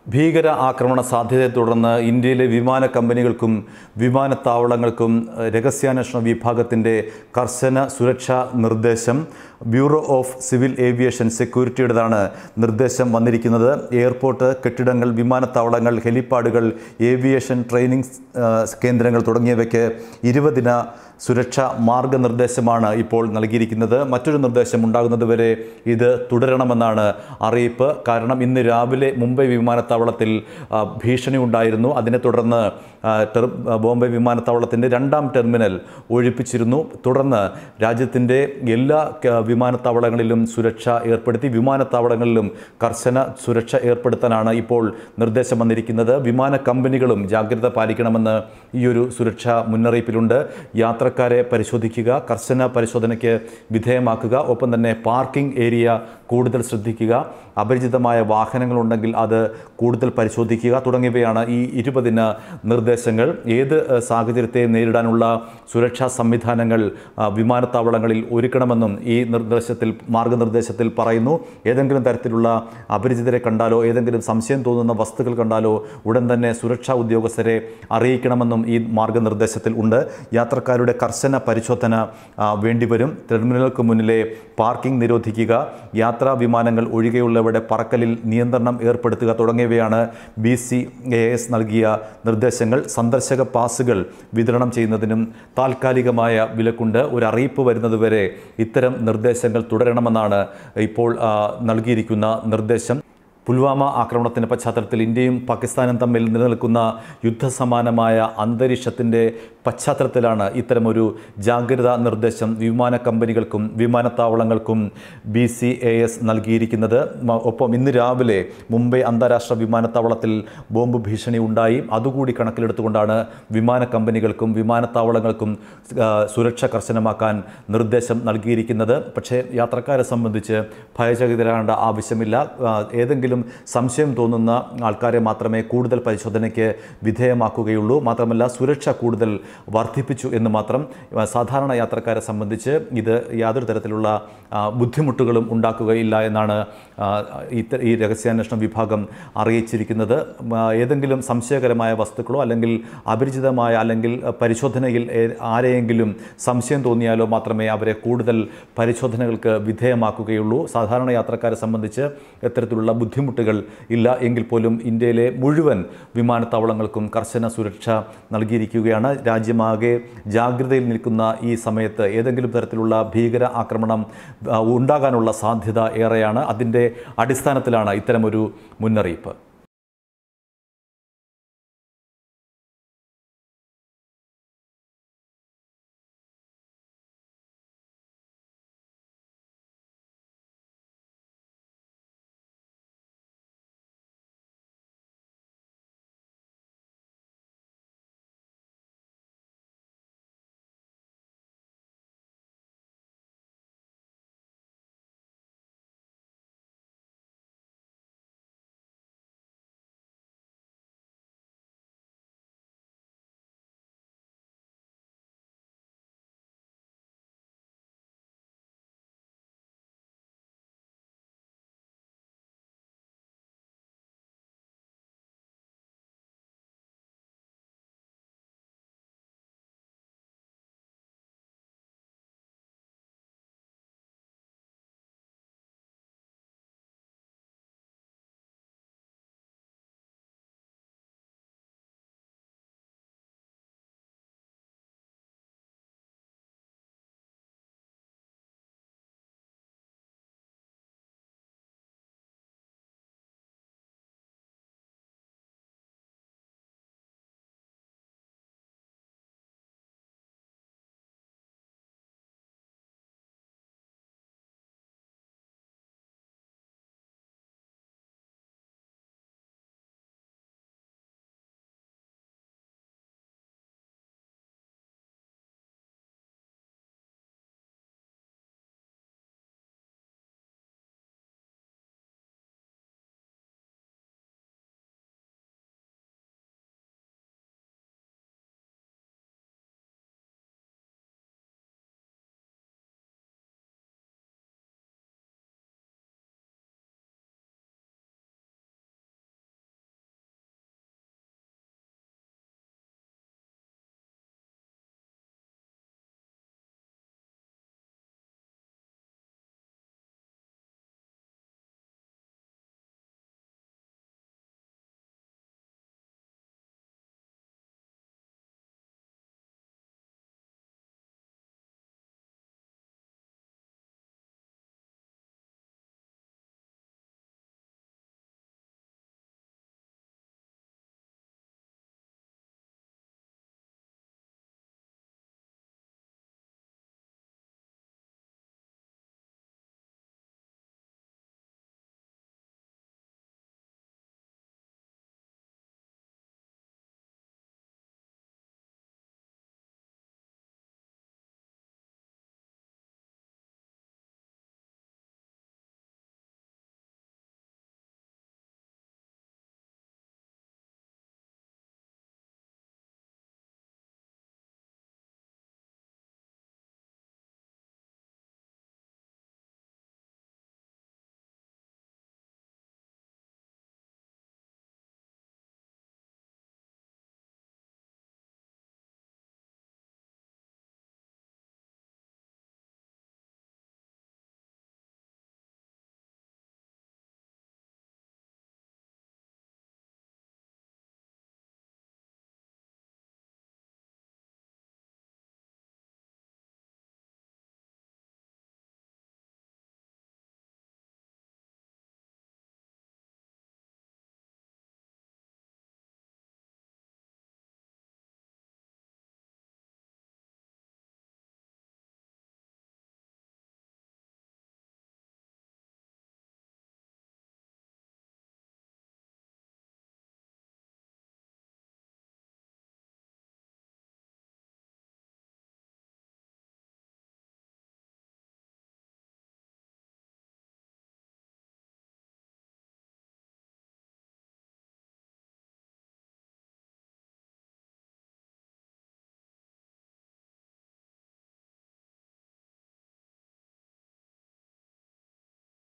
ഭീകര ആക്രമണ സാധ്യതയെ തുടർന്ന് ഇന്ത്യയിലെ വിമാന കമ്പനികൾക്കും വിമാനത്താവളങ്ങൾക്കും ഏഹ്, രഹസ്യാന്വേഷണ വിഭാഗത്തിൻ്റെ കർശന സുരക്ഷാ നിർദ്ദേശം ബ്യൂറോ ഓഫ് സിവിൽ ഏവിയേഷൻ സെക്യൂരിറ്റിയുടേതാണ് നിർദ്ദേശം വന്നിരിക്കുന്നത് എയർപോർട്ട് കെട്ടിടങ്ങൾ വിമാനത്താവളങ്ങൾ ഹെലിപ്പാഡുകൾ ഏവിയേഷൻ ട്രെയിനിങ് ഏഹ്, കേന്ദ്രങ്ങൾ തുടങ്ങിയവയ്ക്ക് ഇരുപതിന സുരക്ഷാ മാർഗനിർദ്ദേശമാണ് ഇപ്പോൾ നൽകിയിരിക്കുന്നത് മറ്റൊരു നിർദ്ദേശം ഉണ്ടാകുന്നതുവരെ ഇത് തുടരണമെന്നാണ് അറിയിപ്പ് കാരണം ഇന്ന് രാവിലെ മുംബൈ വിമാനത്താവളത്തിൽ ആ, ഭീഷണി ഉണ്ടായിരുന്നു അതിനെ തുടർന്ന് ആ, ടെർ ബോംബെ വിമാനത്താവളത്തിൻ്റെ രണ്ടാം ടെർമിനൽ ഒഴിപ്പിച്ചിരുന്നു തുടർന്ന് രാജ്യത്തിൻ്റെ എല്ലാ ക- വിമാനത്താവളങ്ങളിലും സുരക്ഷ ഏർപ്പെടുത്തി വിമാനത്താവളങ്ങളിലും കർശന സുരക്ഷ ഏർപ്പെടുത്താനാണ് ഇപ്പോൾ നിർദ്ദേശം വന്നിരിക്കുന്നത് വിമാന കമ്പനികളും ജാഗ്രത പാലിക്കണമെന്ന് ഈ ഒരു സുരക്ഷാ മുന്നറിയിപ്പിലുണ്ട് യാത്രക്കാരെ പരിശോധിക്കുക കർശന പരിശോധനയ്ക്ക് വിധേയമാക്കുക ഒപ്പം തന്നെ പാർക്കിംഗ് ഏരിയ കൂടുതൽ ശ്രദ്ധിക്കുക അപരിചിതമായ വാഹനങ്ങളുണ്ടെങ്കിൽ അത് കൂടുതൽ പരിശോധിക്കുക തുടങ്ങിയവയാണ് ഈ ഇരുപതിന് നിർദ്ദേശങ്ങൾ ഏത് ഏഹ്, സാഹചര്യത്തെയും നേരിടാനുള്ള സുരക്ഷാ സംവിധാനങ്ങൾ ആ, വിമാനത്താവളങ്ങളിൽ ഒരുക്കണമെന്നും ഈ നിർദ്ദേശത്തിൽ മാർഗനിർദ്ദേശത്തിൽ പറയുന്നു ഏതെങ്കിലും തരത്തിലുള്ള അപരിചിതരെ കണ്ടാലോ ഏതെങ്കിലും സംശയം തോന്നുന്ന വസ്തുക്കൾ കണ്ടാലോ ഉടൻ തന്നെ സുരക്ഷാ ഉദ്യോഗസ്ഥരെ അറിയിക്കണമെന്നും ഈ മാർഗനിർദ്ദേശത്തിൽ ഉണ്ട് യാത്രക്കാരുടെ കർശന പരിശോധന ആ, വേണ്ടിവരും ടെർമിനലുകൾക്ക് മുന്നിലെ പാർക്കിംഗ് നിരോധിക്കുക യാത്രാ വിമാനങ്ങൾ ഒഴികെയുള്ളവയുടെ പറക്കലിൽ നിയന്ത്രണം ഏർപ്പെടുത്തുക തുടങ്ങിയവയാണ് ബി സി എ എസ് നൽകിയ നിർദ്ദേശങ്ങൾ സന്ദർശക പാസുകൾ വിതരണം ചെയ്യുന്നതിനും താൽക്കാലികമായ വിലക്കുണ്ട് ഒരു അറിയിപ്പ് വരുന്നതുവരെ ഇത്തരം നിർദ്ദേശങ്ങൾ തുടരണമെന്നാണ് ഇപ്പോൾ ആ, നൽകിയിരിക്കുന്ന നിർദ്ദേശം പുൽവാമ ആക്രമണത്തിൻ്റെ പശ്ചാത്തലത്തിൽ ഇന്ത്യയും പാകിസ്ഥാനും തമ്മിൽ നിലനിൽക്കുന്ന യുദ്ധസമാനമായ അന്തരീക്ഷത്തിൻ്റെ പശ്ചാത്തലത്തിലാണ് ഇത്തരമൊരു ജാഗ്രതാ നിർദ്ദേശം വിമാന കമ്പനികൾക്കും വിമാനത്താവളങ്ങൾക്കും ബി സി എ എസ് നൽകിയിരിക്കുന്നത് മ- ഒപ്പം ഇന്ന് രാവിലെ മുംബൈ അന്താരാഷ്ട്ര വിമാനത്താവളത്തിൽ ബോംബ് ഭീഷണി ഉണ്ടായി അതുകൂടി കണക്കിലെടുത്തുകൊണ്ടാണ് വിമാന കമ്പനികൾക്കും വിമാനത്താവളങ്ങൾക്കും ആ, സുരക്ഷ കർശനമാക്കാൻ നിർദ്ദേശം നൽകിയിരിക്കുന്നത് പക്ഷേ യാത്രക്കാരെ സംബന്ധിച്ച് ഭയചകിതരാകേണ്ട ആവശ്യമില്ല ആ, ഏതെങ്കിലും സംശയം തോന്നുന്ന ആൾക്കാരെ മാത്രമേ കൂടുതൽ പരിശോധനയ്ക്ക് വിധേയമാക്കുകയുള്ളൂ മാത്രമല്ല സുരക്ഷ കൂടുതൽ വർദ്ധിപ്പിച്ചു എന്ന് മാത്രം ആ, സാധാരണ യാത്രക്കാരെ സംബന്ധിച്ച് ഇത് യാതൊരു തരത്തിലുള്ള ആ, ബുദ്ധിമുട്ടുകളും ഉണ്ടാക്കുകയില്ല എന്നാണ് ആ, ഇത്ത- ഈ രഹസ്യാന്വേഷണ വിഭാഗം അറിയിച്ചിരിക്കുന്നത് ആ, ഏതെങ്കിലും സംശയകരമായ വസ്തുക്കളോ അല്ലെങ്കിൽ അപരിചിതമായ അല്ലെങ്കിൽ പരിശോധനയിൽ ഏ- ആരെയെങ്കിലും സംശയം തോന്നിയാലോ മാത്രമേ അവരെ കൂടുതൽ പരിശോധനകൾക്ക് വിധേയമാക്കുകയുള്ളൂ സാധാരണ യാത്രക്കാരെ സംബന്ധിച്ച് ഇത്തരത്തിലുള്ള ബുദ്ധിമുട്ടുകൾ ഇല്ല എങ്കിൽ പോലും ഇന്ത്യയിലെ മുഴുവൻ വിമാനത്താവളങ്ങൾക്കും കർശന സുരക്ഷ നൽകിയിരിക്കുകയാണ് രാജ്യമാകെ ജാഗ്രതയിൽ നിൽക്കുന്ന ഈ സമയത്ത് ഏതെങ്കിലും തരത്തിലുള്ള ഭീകര ആക്രമണം ആ, ഉണ്ടാകാനുള്ള സാധ്യത ഏറെയാണ് അതിൻ്റെ അടിസ്ഥാനത്തിലാണ് ഇത്തരമൊരു മുന്നറിയിപ്പ്